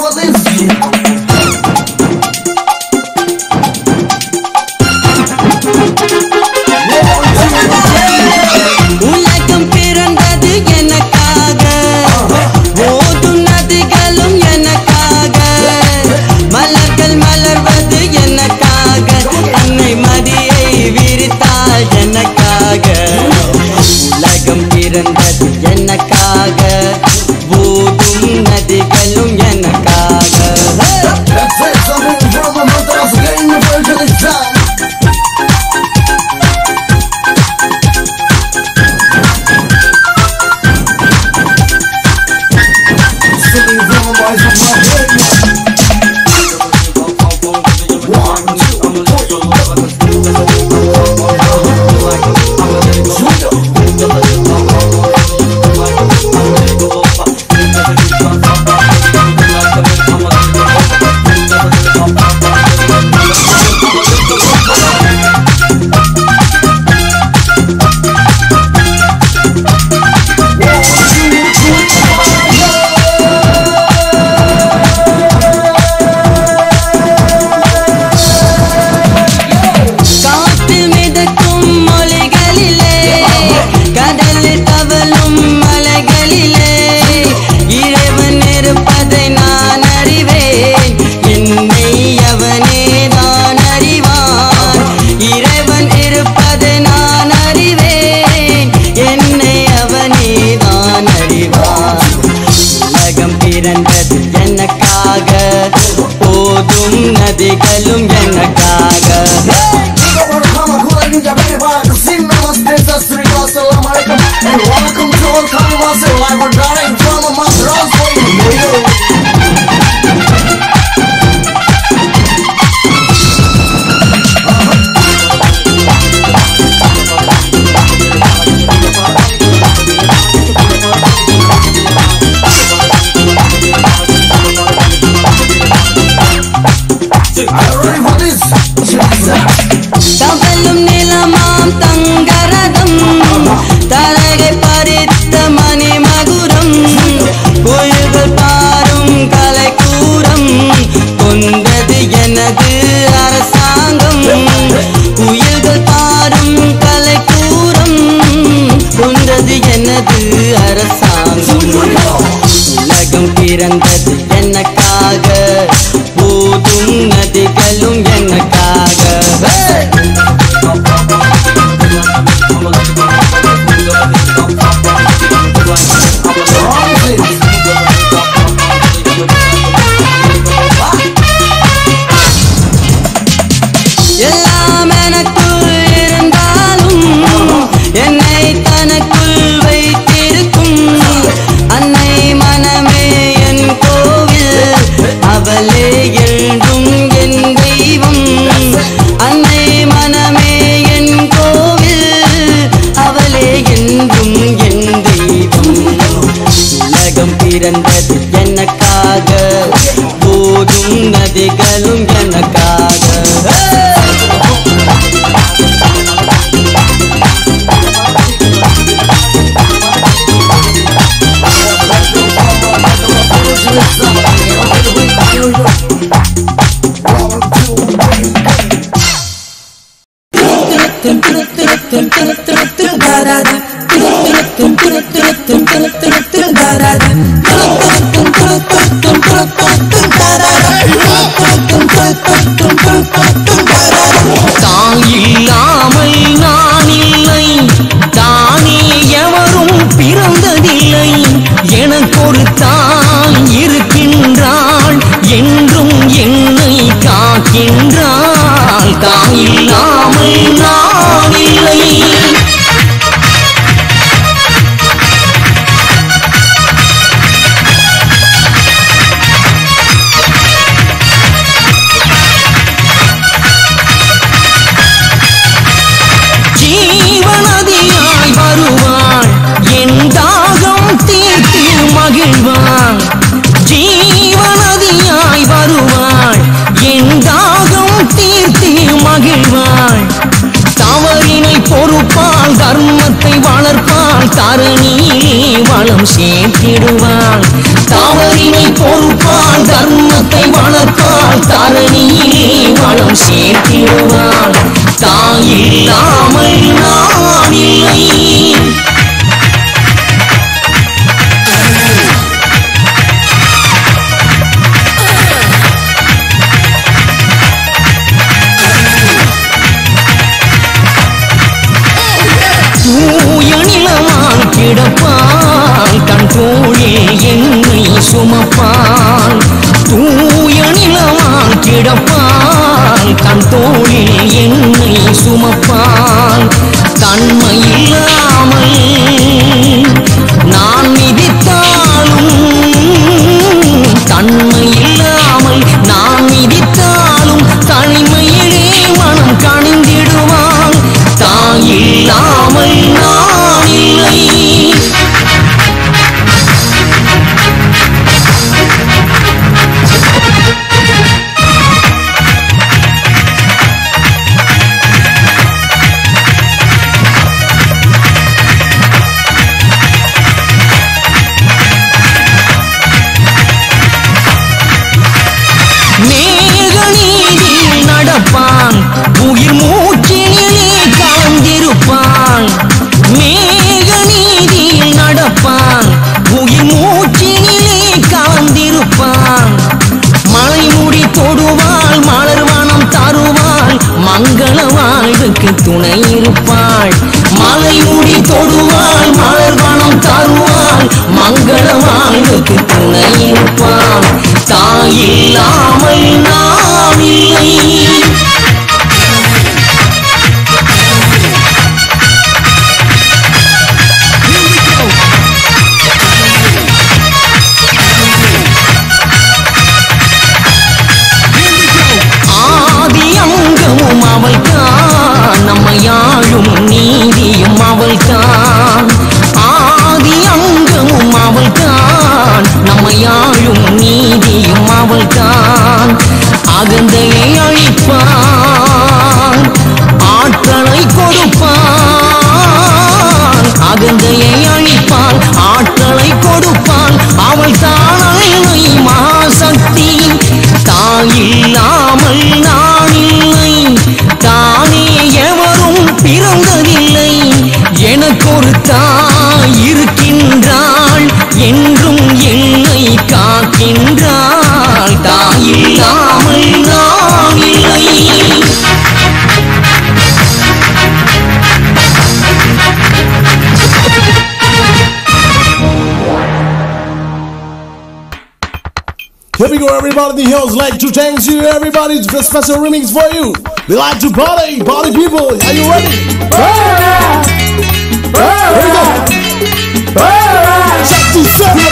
for this. உலகம் பிறந்தது எனக்காக ஓடும் நதிகளும் எனக்காக மலர்கள் மலர்வது எனக்காக அன்னை மடியை விரித்தாள் எனக்காக உலகம் பிறந்தது எனக்காக ஓடும் நதிகளும் எனக்காக That's it, something from the Madras game version is done. Singing from the voice of my head. One, two, three. காற்றில் மிதக்கும் மொழிகளிலே கடலில் தவழும் மலைகளிலே இறைவன் இருப்பதை நான் அறிவேன் என்னை அவனே தான் அறிவான் இறைவன் இருப்பதை நான் அறிவேன் என்னை அவனே தான் அறிவான் உலகம் பிறந்தது எனக்காக போதும் நதிகளும் எனக்காக And welcome to all Kamwas and live and direct from the Madras Radio. Are you ready for this? தவழும் நிலமாம் தங்கரதம் தலகை பறித்த மணி மகுரம் கோயில்கள் பாரும் கலைக்கூரம் கொண்டது எனது அரசாங்கம் குயில்கள் பாரும் கலைக்கூரம் கொண்டது எனது அரசாங்கம் உலகம் பிறந்தது எனக்காக போதும் நதிகளும் எனக்காக எல்லாம் எனக்குள் இருந்தாலும் என்னை தனக்குள் வைத்திருக்கும் அன்னை மனமே என் கோவில் அவளே என்றும் என் தெய்வம் அன்னை மனமே என் கோவில் அவளே என்றும் என் தெய்வம் உலகம் பிறந்தது எனக்காக போதும் நதிகளும் எனக்காக தான் இல்லாமல் நான் இல்லை தானே எவரும் பிறந்ததில்லை எனக்கொரு தான் இருக்கின்றாள் என்றும் என்னை காக்கின்றாள் தான் இல்லாமல் நான் இல்லை ஜீவநதியாய் வருவாள் என் தாகம் தீர்த்து மகிழ்வாள் ஜீவநதியாய் வருவாள் என் தாகம் தீர்த்து மகிழ்வாள் தவறினை பொறுப்பால் தர்மத்தை வளர்ப்பாள் தரணியிலே வளம் சேர்த்திடுவாள் தவறினை பொறுப்பாள் தர்மத்தை வளர்ப்பாள் தரணியிலே வளம் சேர்த்திடுவாள் தாயில்லாமல் நான் இல்லை தூய நிலமால் கிடப்பால் தன் தோளில் என்னை சுமப்பால் தூய நிலமால் கிடப்பால் தன் தோளில் என்னை சுமப்பால் தன்மை இல்லாமல் நான் மிதித்தாலும் தன்மை இல்லாமல் நான் மிதித்தாலும் தனிமையிலே மனம் கணிந்திடுவான் தாயில்லாமல் நான் இல்லை மேகநீதியில் நடப்பான் உயிர் மூச்சினிலே கலந்திருப்பான் மேகநீதியில் நடப்பான் உயிர் மூச்சினிலே கலந்திருப்பான் மலை முடி தொடுவாள் மலர் வனம் தருவாள் மங்கள வாழ்வுக்கு துணை இருப்பாள் மலை முடி தொடுவாள் மலர் வனம் தருவாள் மங்கள வாழ்வுக்கு துணை இருப்பாள் தாயில்லாமல் நான் இல்லை ஆதி அங்கமும் அவள்தான் நம்மையாழும் நீதியும் அவள்தான் ஆதி அங்கமும் அவள்தான் நம்மையாழும் நீதியும் அவள்தான் அகந்தையை அழிப்பான் ஆற்றலை கொடுப்பான் அகந்தையை அழிப்பாள் ஆற்றலை கொடுப்பாள் அவள் தானலை மாசக்தி தாயில்லாமல் நான் இல்லை தானே எவரும் பிறந்ததில்லை எனக்கொரு தாய் இருக்கின்றாள் என்றும் என்னை காக்கின்றாள் தாயில்லாமல் நான் இல்லை Here we go, everybody. The hills like to thank you, everybody. It's a special remix for you. We like to party, party people. Are you ready? Here we go. Check this out.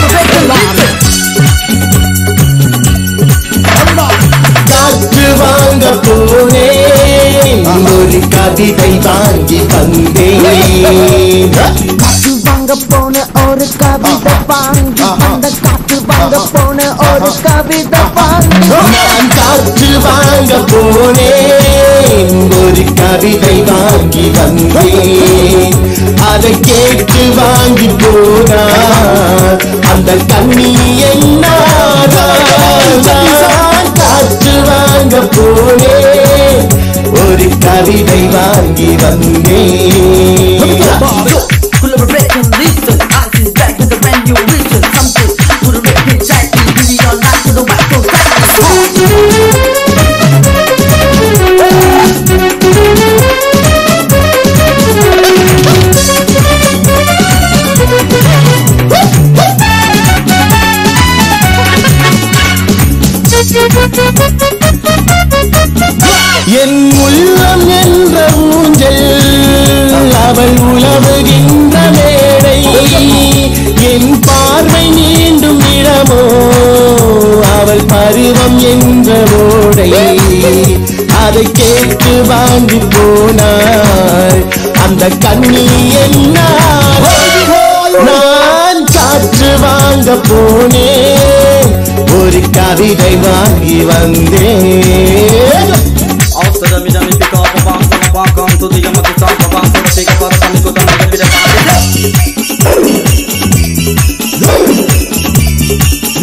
Everybody. காற்று வாங்க போனேன் ஒரு கவிதை வாங்கி வந்தேன் காற்று வாங்க போன ஒரு கவிதை வாங்கி அந்த காற்று வாங்க போன ஒரு கவிதை வாங்கி நான் காற்று வாங்க போனேன் ஒரு கவிதை வாங்கி வந்தேன் அதை கேட்டு வாங்கி போனார் அந்த கண்ணி என்னாதான் நான் காற்று வாங்க போனேன் ஒரு கவிதை வாங்கி வந்தேன் Collaborate and listen. I is back with a brand new vision. Something to the rhythm jack. Give it all night to the microphone. என் உள்ளம் என்ற ஊஞ்சல் அவள் உலவுகின்ற மேடை என் பார்வை நீண்டும் இடமோ அவள் பருவம் என்ற ஓடை அதை கேட்டு வாங்கி போனாள் அந்த கண்ணி என்ன நான் காற்று வாங்க போனேன் ஒரு கவிதை வாங்கி வந்தேன் After the midnight, we pick up a bomb from a walk on to the yammer to talk about the take up a panic with a bit of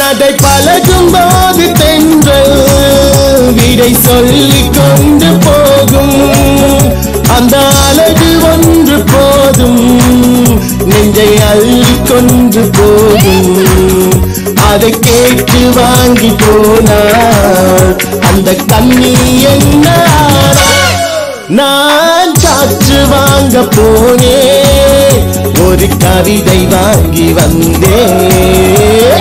நடை பழகும் போது தென்றல் விடை சொல்லிக் கொண்டு போகும் அந்த அழகு ஒன்று போதும் நெஞ்சை அள்ளி கொண்டு போகும் அதை கேட்டு வாங்கி போனார் அந்த கண்ணி என்ன நான் காற்று வாங்க போனேன் ஒரு கவிதை வாங்கி வந்தேன்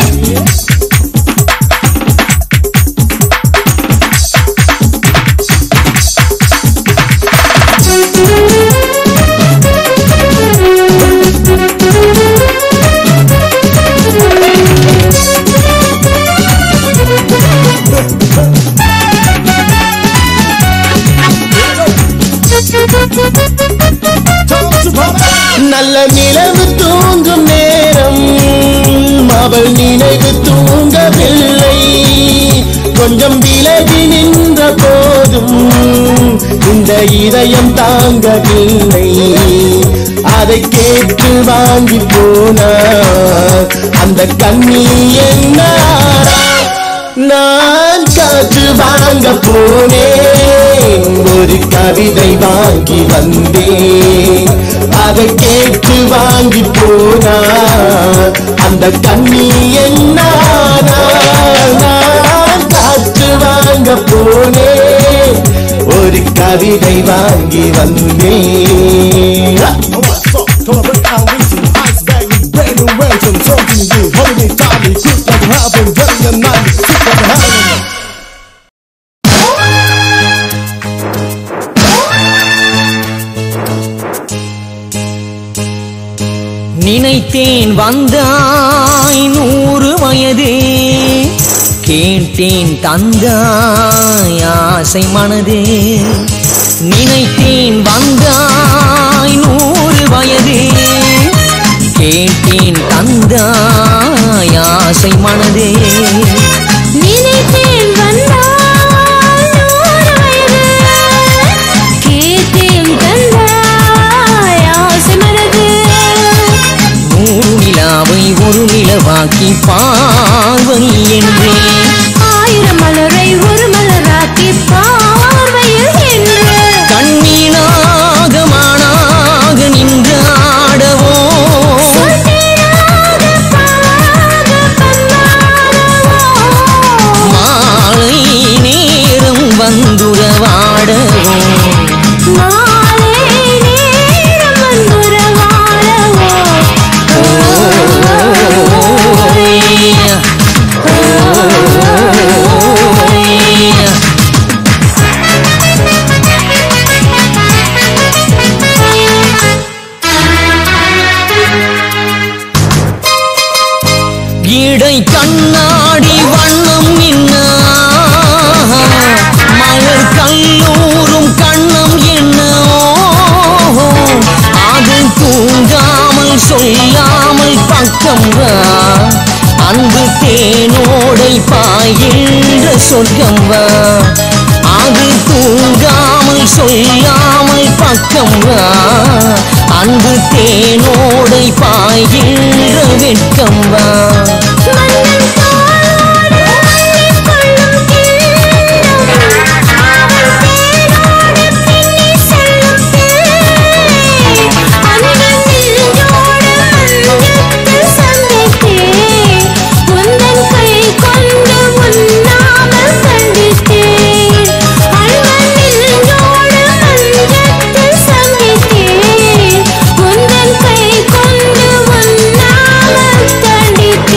நல்ல நிலவு தூங்கும் நேரம் அவள் நினைவு தூங்கவில்லை கொஞ்சம் விலகி நின்ற போதும் இந்த இதயம் தாங்கவில்லை அதை கேட்டு வாங்கி போனார் அந்த கண்ணி என்ன நான் காற்று வாங்க போனேன் ஒரு கவிதை வாங்கி வந்தேன் அதை கேட்டு வாங்கி போனார் அந்த கண்ணி என்ன நான் காற்று வாங்க போனேன் ஒரு கவிதை வாங்கி வந்தேன் Come on, break down reason, ice bag with brand new ransom, talking to you, holiday time, quick like it happened, getting the night, quick like it happened. நினைத்தேன் வந்தாய் நூறு வயது கேட்டேன் தந்தாய் ஆசை மனது நினைத்தேன் வந்தாய் நூறு வயது கேட்டேன் தந்தாய் ஆசை மனது நினைத்தேன் வந்தாய் நூறு வயது கேட்டேன் தந்தாய் ஆசை மனது நூறு நிலாவை ஒரு நிலவாக்கி பார்வனி என்றேன் ஆயிரம் மலரை ஒரு மலராக்கி பார்வையில் என்று கண்ணீனாக மானாக நின்றாடவோ சொல்லிடாத பாவாக பந்தாடவோ. மாலை நேரம் வந்துறவாடவோ மாலை நேரம் வந்துறவாடவோ. ஓய்யா, ஓய்யா. இடை கண்ணாடி வண்ணம் என்ன மலர் கல்லூரும் கண்ணம் என்ன அது தூங்காமல் சொல்லாமல் பக்கம் வா அன்பு தேனோடை பாய்கின்ற சொர்க்கம் வா அது தூங்காமல் சொல்லாமல் பக்கம் வா அன்பு தேனோடை பாய்கின்ற வெட்கம் வா மன்னன் தோளோடு அள்ளிக் கொள்ளும் கிண்ணம். அவள் தேனோடு பின்னி செல்லும் தேன். அன்பன் நெஞ்சோடு மஞ்சத்தில் சந்தித்தேன். உந்தன் கை கொண்டு உண்ணாமல் கண்டித்தேன். அன்பன் நெஞ்சோடு மஞ்சத்தில் சந்தித்தேன். உந்தன் கை கொண்டு உண்ணாமல் கண்டித்தேன்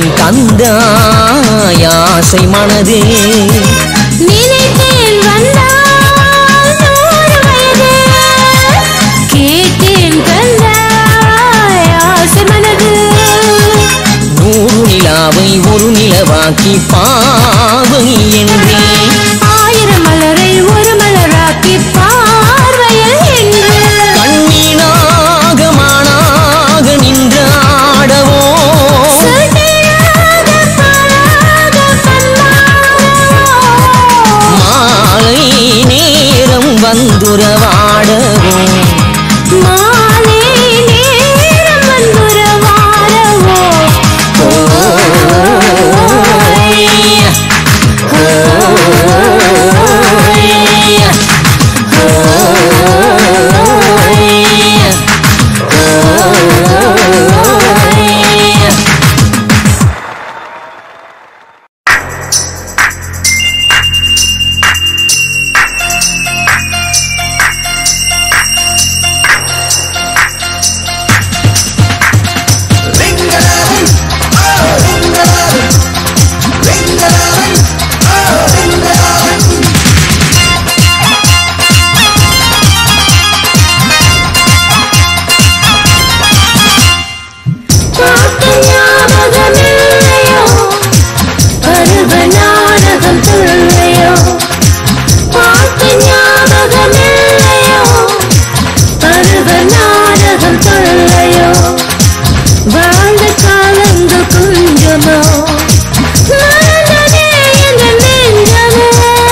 ஏன் தந்தாய் ஆசை மனதே நினைத்தேன் வந்தால் நூறு வயது கேட்டேன் கண்டாய் ஆசை மனது நூறு நிலாவை ஒரு நிலவாக்கி பாவை என்றேன் ஆயிரம் மலரை ஒரு மலராக்கி பார்வையில் என்று கண்ணீனாக மானாக நின்றாடவோ சுடராக பாலாக பன்மாறவோ. மாலை நேரம் வந்துறவாடவோ மாலை நேரம் வந்துறவாரவோ. பார்த்த ஞாபகமில்லையோ பருவ நாடகம் சொல்லையோ பார்த்த ஞாபகமில்லையோ பருவ நாடகம் சொல்லையோ வாழ்ந்த காலங்கள் கொஞ்சமோ மறந்ததே எங்கள் நெஞ்சமோ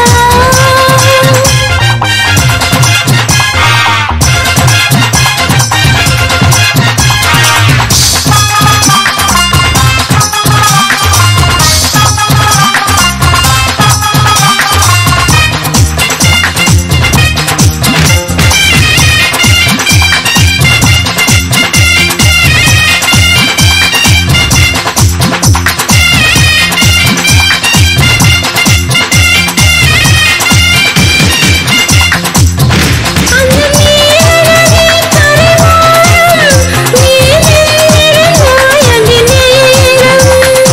அந்த நீரடி கரைவோரம் நீ நின்றிருந்தாய் அந்தி நேரம்.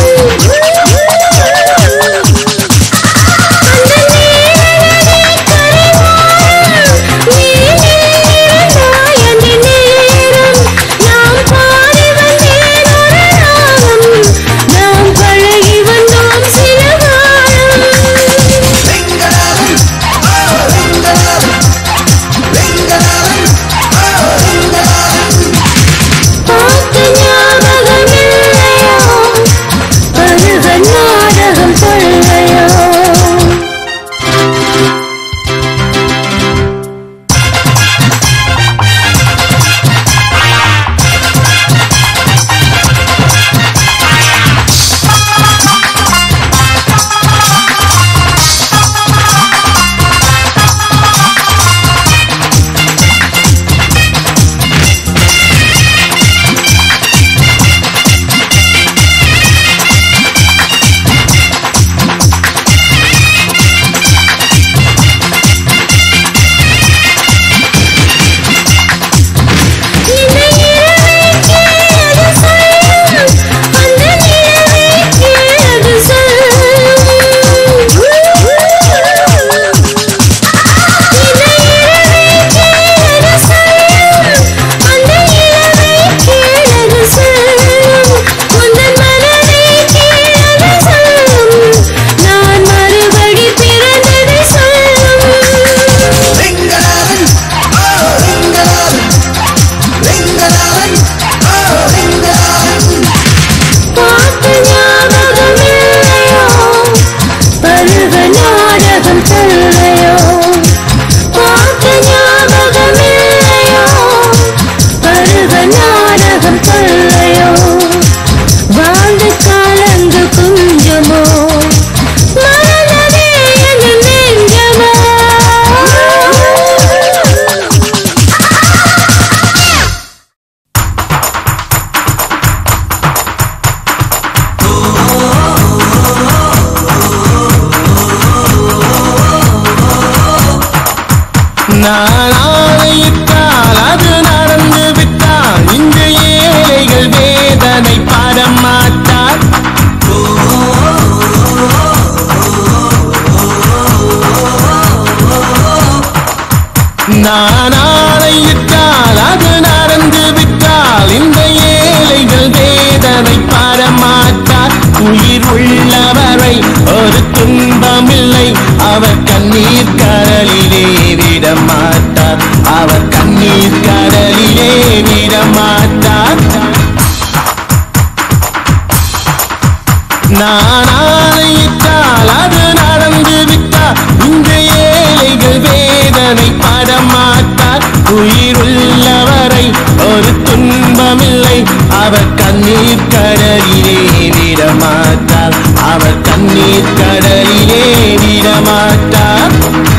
அந்த நீரடி கரைவோரம் நீ நின்றிருந்தாய் அந்தி நேரம். நாம் பாடி வந்தேன் ஒரு ராகம். நாம் பழகி வந்தோம் சில காலம் பார்த்த ஞாபகமில்லையோ பருவ நாடகம் சொல்லையோ இந்த இரவைக்கு அது சொல்லும் அந்த நிலவைக்கு அது சொல்லும் இந்த இரவைக்கு அது சொல்லும் அந்த நிலவைக்கு அது சொல்லும் உந்தன் மனதைக்கு அது சொல்லும் நான் மறுபடி பிறந்தது சொல்லும் பார்த்த ஞாபகமில்லையோ பருவ நாடகம் சொல்லையோ பார்த்த ஞாபகமில்லையோ பருவ நாடகம் சொல்லையோ வாழ்ந்த காலங்கள் கொஞ்சமோ மறந்ததே எங்கள் நெஞ்சமோ நாளையிட்டால் அது நடந்து விட்டால் இந்த ஏழைகள் வேதனை படமாட்டார் விடமாட்டார் அவர் கண்ணீர் கடலிலே விடமாட்டார் நான் ஆணையிட்டால் அது நடந்து விட்டார் இந்த ஏழைகள் வேதனை படமாட்டார் உயிருள்ளவரை ஒரு துன்பமில்லை அவர் கண்ணீர் கடலிலே விடமாட்டார் அவர் கண்ணீர் கடலிலே விடமாட்டார்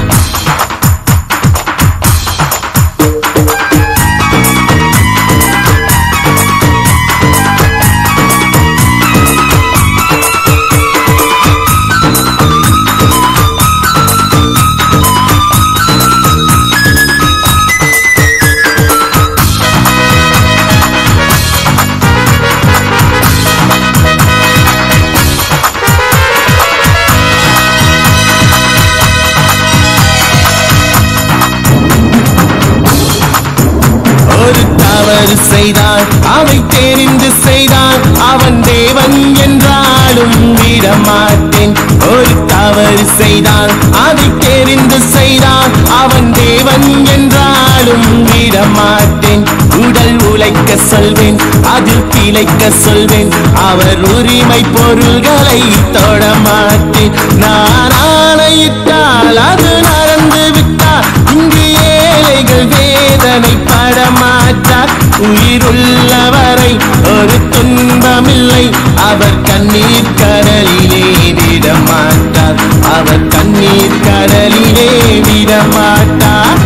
ஒரு தவறு செய்தான் அவை தெரிந்து செய்தான் அவன் தேவன் என்றாலும் விடமாட்டேன் ஒரு தவறு செய்தான் அதை தெரிந்து செய்தான் அவன் தேவன் என்றாலும் விடமாட்டேன் உடல் உழைக்க சொல்வேன் அதில் பிழைக்க சொல்வேன் அவர் உரிமை பொருள்களை தொடமாட்டேன் நான் ஆணையிட்டால் அது நடந்து விட்டால் இங்கு ஏழைகள் வேதனை படமாட்டார் உயிருள்ளவரை ஒரு துன்பமில்லை அவர் கண்ணீர் கடலிலே விடமாட்டார் அவர் கண்ணீர் கடலிலே விடமாட்டார்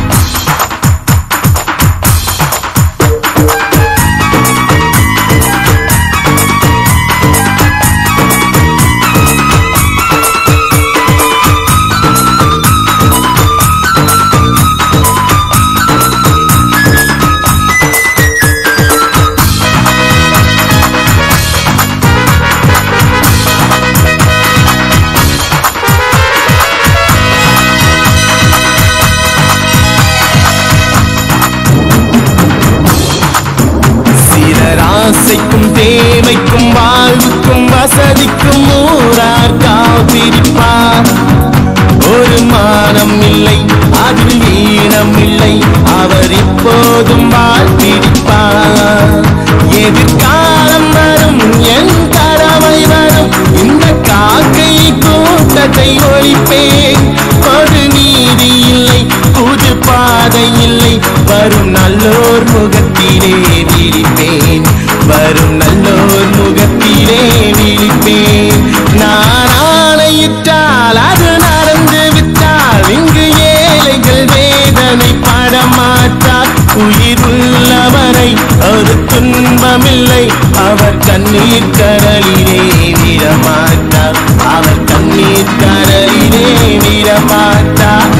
சிலர் ஆசைக்கும் தேவைக்கும் வாழ்வுக்கும் வசதிக்கும் ஊரார் காத்திருப்பார் ஒரு மானம் இல்லை அதில் ஈனம் இல்லை அவர் இப்போதும் வாழ்த்திருப்பார் எதிர்காலம் வரும் என் கடமை வரும் இந்த காக்கை கூட்டத்தை ஒழிப்பேன் ஒரு நீதி இல்லை புது பாதை இல்லை வரும் நல்லோர் முகத்திலே விழிப்பேன் வரும் நல்லோர் முகத்திலே விழிப்பேன் நான் ஆணையிட்டால் அது நடந்து விட்டால் இங்கு ஏழைகள் வேதனை படமாட்டார் உயிருள்ளவரை ஒரு துன்பமில்லை அவர் கண்ணீர் கடலிலே விடமாட்டார் அவர் கண்ணீர் கடலிலே விடமாட்டார்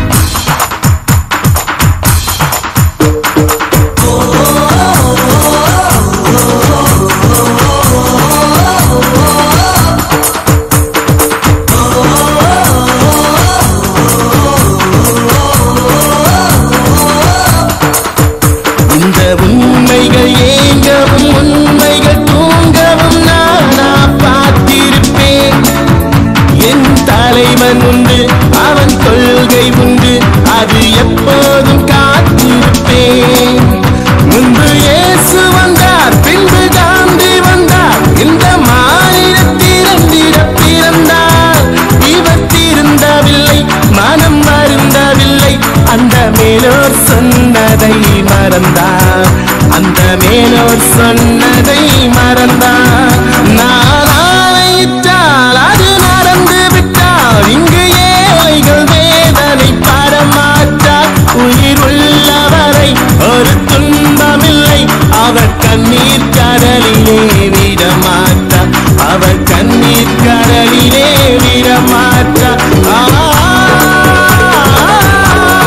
இந்த உண்மைகள் ஏங்கவும் உண்மைகள் தூங்கவும் நானா பார்த்திருப்பேன் என் தலைவன் உண்டு அவன் கொள்கை உண்டு அது எப்போதும் காத்திருப்பேன் முன்பு இயேசு வந்தார் பின்பு காந்தி வந்தார் இந்த மாநிலத்திறந்திட பிறந்தார் இவர் திருந்தவில்லை மனம் வருந்தவில்லை அந்த மேலோர் சொன்னதை மறந்தார் அந்த மேலோர் சொன்னதை மறந்தார் நான் ஆணையிட்டால் அது நடந்து விட்டால் இங்கு ஏழைகள் வேதனை படமாட்டார் உயிர் உள்ளவரை ஒரு துன்பமில்லை அவர் கண்ணீர் கடலிலே விடமாட்டார் அவர் கண்ணீர் கடலிலே விடமாட்டார் ஆ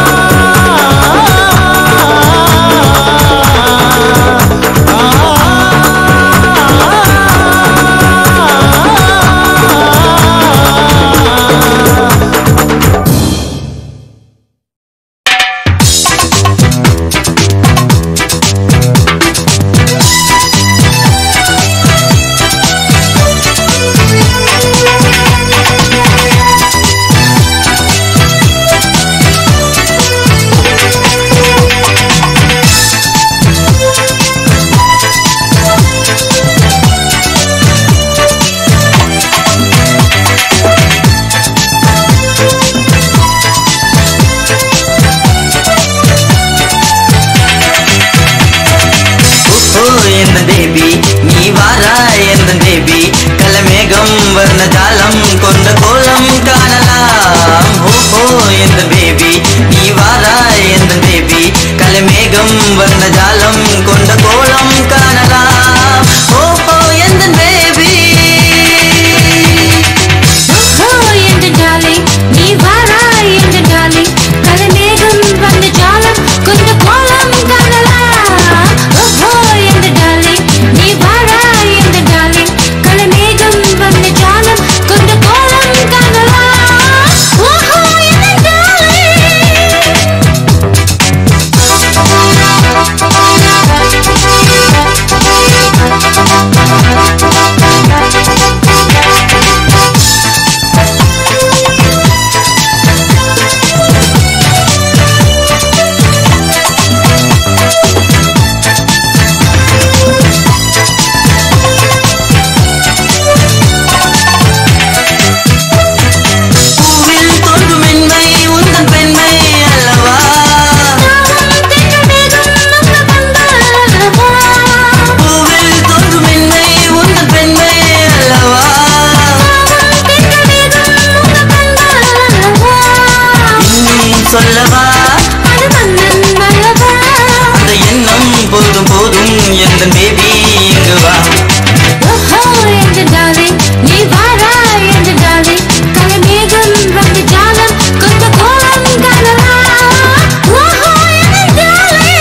ஆ வாராய் எந்த தேவி கலமேகம் வர்ண ஜாலம் கொண்ட கோலம் காணலாம் ஓஹோ எந்த பேபி நீ வாராய் எந்த தேவி கலமேகம் வர்ண ஜாலம் கொண்ட கோலம் காணலாம் ஓஹோ எந்த பேபி ஓஹோ என்ற ஜாலை நீ வாராய் என்ற ஜாலை கலமேகம் வந்த ஜாலம் கொண்ட கோலம் காணலாம் ஓஹோ என்ற ஜாலை நீ வாராய் என்ற ஜாலை கலமேகம் வந்த ஜாலம் கொண்ட கோலம் காணலாம் ஓஹோ என்ற பூவில் தோன்றும் மென்மை உந்தன் பெண்மை அல்லவா பூவில் தோன்றும் மென்மை உந்தன் பெண்மை அல்லவா இன்னும் சொல்லவா அந்த எண்ணம் போதும் போதும் எந்த பேபி இங்கு வா ஓஹோ என்ற ஜாலை நீ வாராய் என்ற ஜாலை கலமேகம் வந்த ஜாலம் கொண்ட கோலம் காணலாம் ஓஹோ என்ற ஜாலை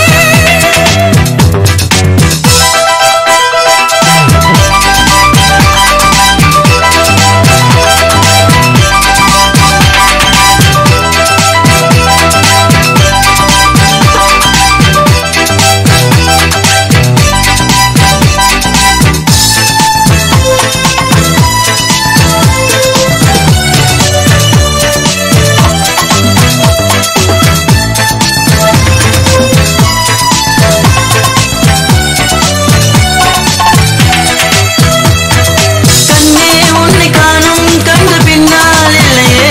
கண்ணே உன்னை காணும் கண்ட பின்னால் இல்லையே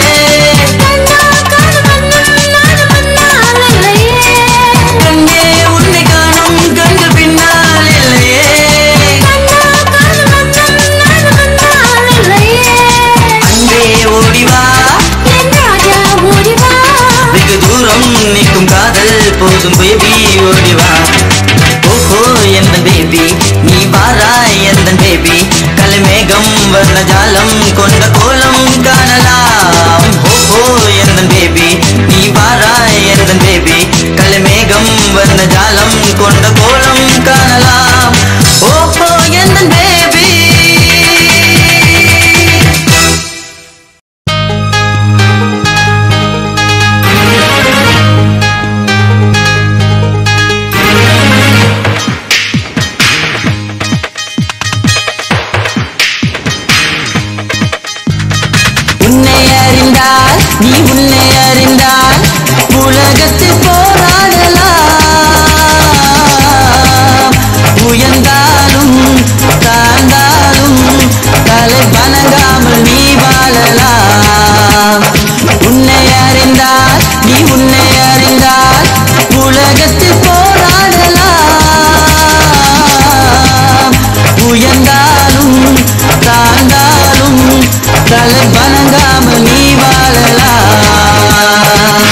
கண்ணே உன்னை காணும் கண்ட பின்னால் இல்லையே அன்பே ஓடிவா வெகு தூரம் நிற்கும் காதல் போதும் பேபி ஓடிவா ஓஹோ எந்த பேபி நீ வாராய் எந்த பேபி கலமேகம் வர்ண ஜாலம் கொண்ட கோலம் காணலாம் ஓஹோ எந்த பேபி நீ வாராய் எந்த பேபி கலமேகம் வர்ண ஜாலம் கொண்ட கோலம் காணலாம் ஓஹோ எந்த பேபி உன்னை அறிந்தால் நீ உன்னை அறிந்தால் உலகத்தில் போராடலாம் உயர்ந்தாலும் தாழ்ந்தாலும் தலை வணங்காமல் நீ வாழலாம் உன்னை அறிந்தால் நீ உன்னை அறிந்தால் உலகத்தில் போராடலாம் உயர்ந்தாலும் தாழ்ந்தாலும் தலை வணங்காமல் நீ வாழலாம்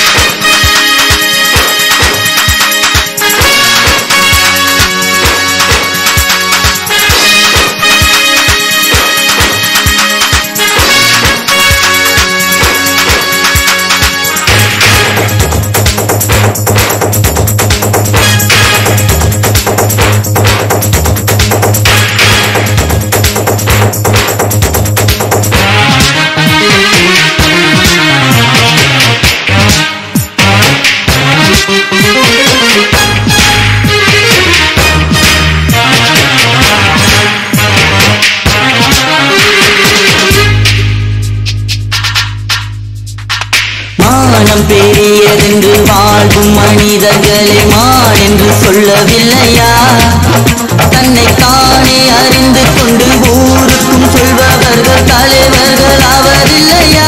மானம் பெரியதென்று வாழ்வும் மனிதர்களை மான் என்று சொல்லவில்லையா தன்னை தானே அறிந்து கொண்டு ஊருக்கும் சொல்பவர்கள் தலைவர்கள் ஆவதில்லையா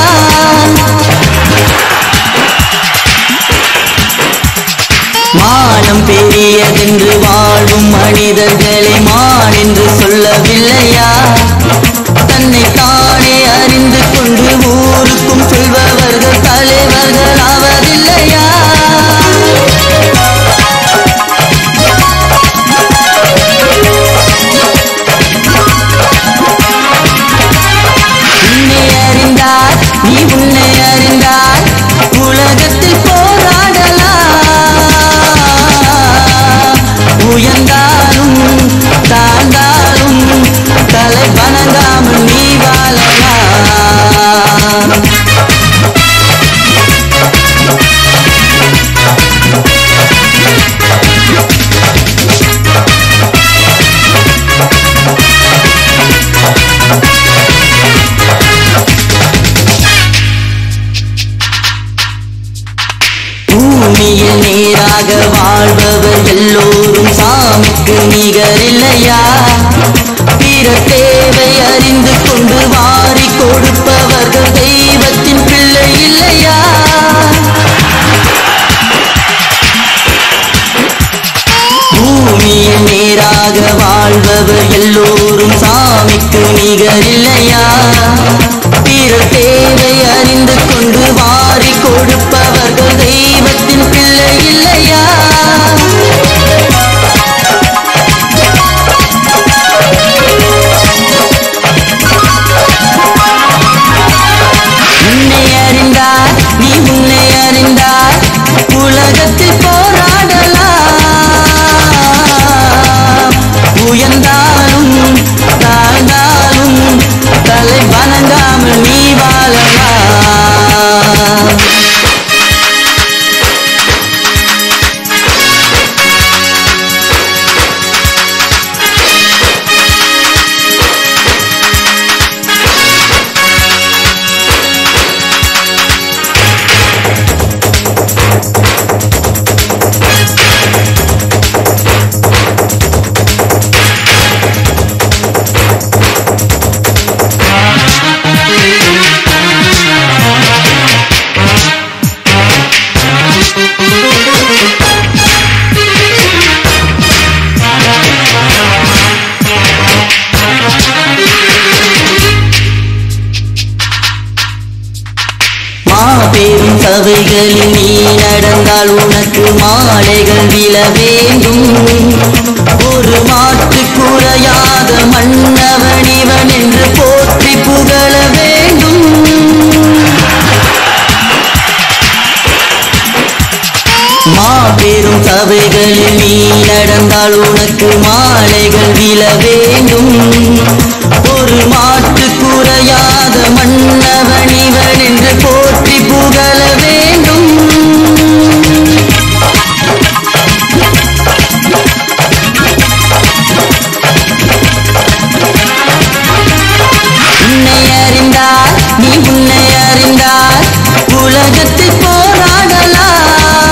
மானம் பெரியதென்று வாழும் மனிதர்களை மான் என்று சொல்லவில்லை இல்லையா தன்னை தானே அறிந்து கொண்டு ஊருக்கும் சொல்பவர்கள் தலைவர்கள் ஆவதில்லையா உன்னை அறிந்தார் நீ உன்னை அறிந்தார் உலகத்தில் போராடலாம் உயர்ந்தாலும் தாழ்ந்தாலும் தலை வணங்காமல் நீ வாழலாம் பூமியில் நேராக வாழ்பவர் எல்லோரும் சாமிக்கு நிகரில்லையா பிற தேவை அறிந்து கொண்டு வாரி கொடுப்பவர்கள் தெய்வத்தின் பிள்ளை இல்லையா பூமியில் நேராக வாழ்பவர் எல்லோரும் சாமிக்கு நிகரில்லையா பிற தேவை அறிந்து கொண்டு வாரி கொடுப்பவர்கள் தெய்வத்தின் பிள்ளை இல்லையா உன்னை அறிந்தார் நீ உன்னை அறிந்தார் உலகத்தில் போராடலாம் உயர்ந்தாலும் தாழ்ந்தாலும் தலை வணங்காமல் நீ வாழலாம் மாபெரும் சபைகளில் நீ நடந்தால் உனக்கு மாலைகள் விழ வேண்டும் ஒரு மாற்று குறையாத மன்னவன் இவன் என்று போற்றி புகழ வேண்டும் மாபெரும் சபைகளில் நீ நடந்தால் உனக்கு மாலைகள் விழ வேண்டும் ஒரு மாற்று குறையாத மன்னவன் இவன் என்று போற்றி புகழ வேண்டும் உன்னை அறிந்தார் நீ உன்னை அறிந்தார் உலகத்தில் போராடலாம்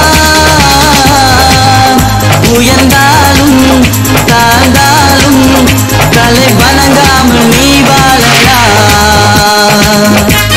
உயர்ந்தாலும் தாழ்ந்தாலும் தலை வணங்காமல் நீ வாழலாம்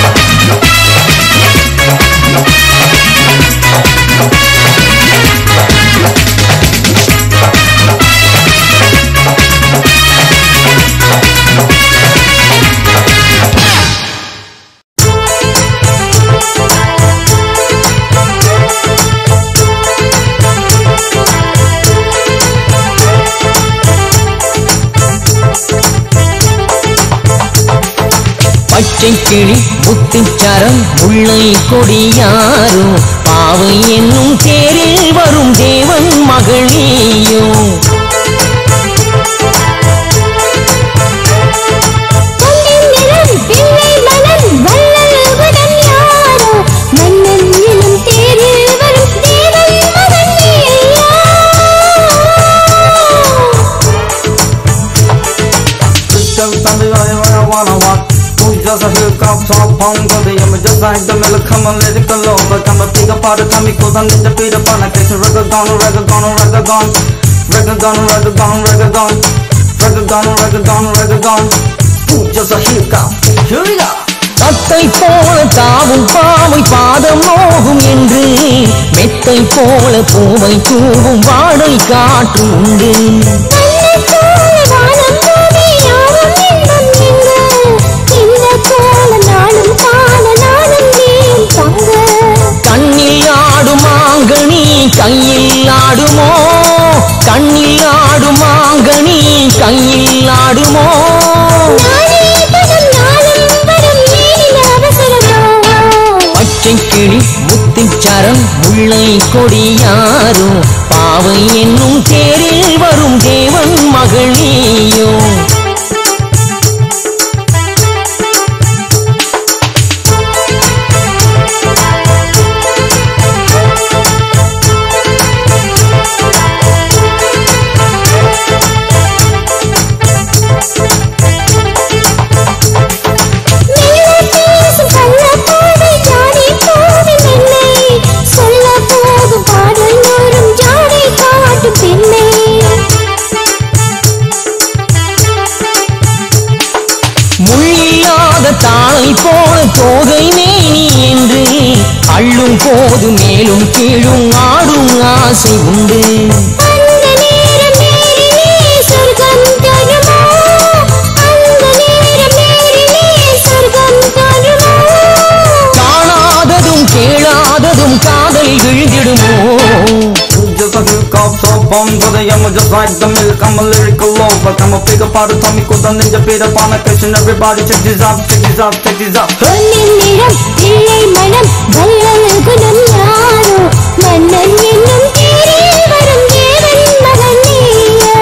பச்சை கிளி புத்திச்சரம் முல்லை கொடியாரோ பாவை என்னும் தேரில் வரும் தேவன் மகளீயோ பொன்னின் நிறம் பிள்ளை மனம் வல்லல்குடன் யாரோ மன்னன் எனும் தேரில் வரும் தேவன் மகன் நீயா Every time they run around, I wanna walk. Move just a hill, come top, pong, go the yammer, just like the middle, come on, let it go low. But I'm a big part of time, because I need to beat up on a case of record gone, record gone, record gone. Record gone, record gone, record gone. Record gone, record gone, record gone. Move just a hill, come. Here we go. தத்தை போல தாவும் பாவை பாதம் நோகும் என்று மெத்தை போல பூவை தூவும் வாடை காற்று உண்டு மன்னன் போல வானம் பூமி யாவும் ஆடுமோ கண்ணில் ஆடும் மாங்கனி கையில் ஆடுமோ பச்சை கிளி முத்துச்சரம் முல்லை கொடியாரோ பாவை என்னும் தேரில் வரும் தேவன் மகள் நீயோ முள்ளில்லாத தாளை போல தோகை மேனி என்று அள்ளும் போது மேலும் கீழும் ஆடும் ஆசை உண்டு காணாததும் கேளாததும் காதல் விழுந்திடுமோ Just a hook up, so bomb for the yummer, just like the milk. I'm a lyrical lover. I'm a bigger part of Tommy Cool, the ninja Peter Pan, occasion. Everybody check this out, check this out, check this out. பொன்னிறம் பிள்ளை மனம் வள்ளல் குணம் யாரோ மன்னன் என்னும் தேரில் வரும் தேவன் மகன் நீயோ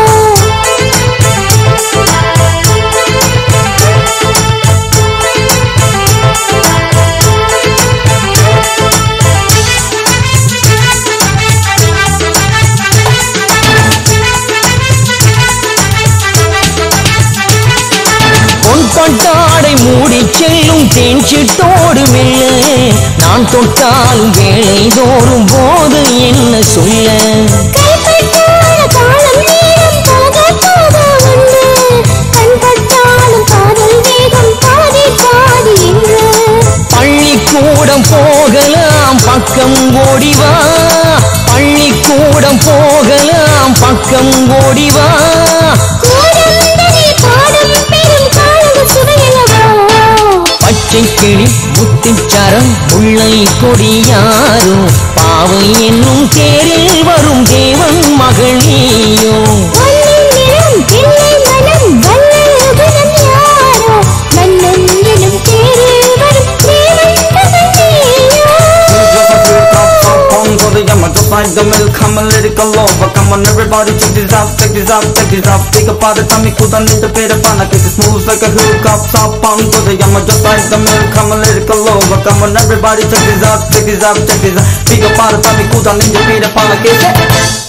பொன் தொட்டாடை மூடி செல்லும் தேன் சிட்டோடு மெல்ல நான் தொட்டாலும் வேலை தோறும் போது என்ன சொல்ல கைப்பட்டால காலம் நேரம் போக போக உண்டு கண்பட்டாலும் காதல் வேகம் பாதி பாதி என்று பள்ளிக்கூடம் போகலாம் பக்கம் ஓடிவா பள்ளிக்கூடம் போகலாம் பக்கம் ஓடிவா கோடந்தனை பாடும் பெரும் காலங்கள் சுவையல்லவோ பச்சை கிளி முத்துச்சரம் முல்லை கொடியாரோ பாவை என்னும் தேரில் வரும் தேவன் மகள் நீயோ பொன்னின் நிறம் பிள்ளை மனம் வள்ளல் குணம் யாரோ மன்னன் எனும் தேரில் வரும் தேவன் மகன் நீயோ Just a hook up, so bomb for the yummer, just like the milk. I'm a lyrical lover. Come on, everybody check this out, check this out, check this out. Bigger part of Tommy Cool, the ninja Peter Pan, I get it smooth like a hook up, so bomb for the yummer, just like the milk. I'm a lyrical lover. Come on, everybody check this out, check this out, check this out. Bigger part of Tommy Cool, the ninja Peter Pan, I get it.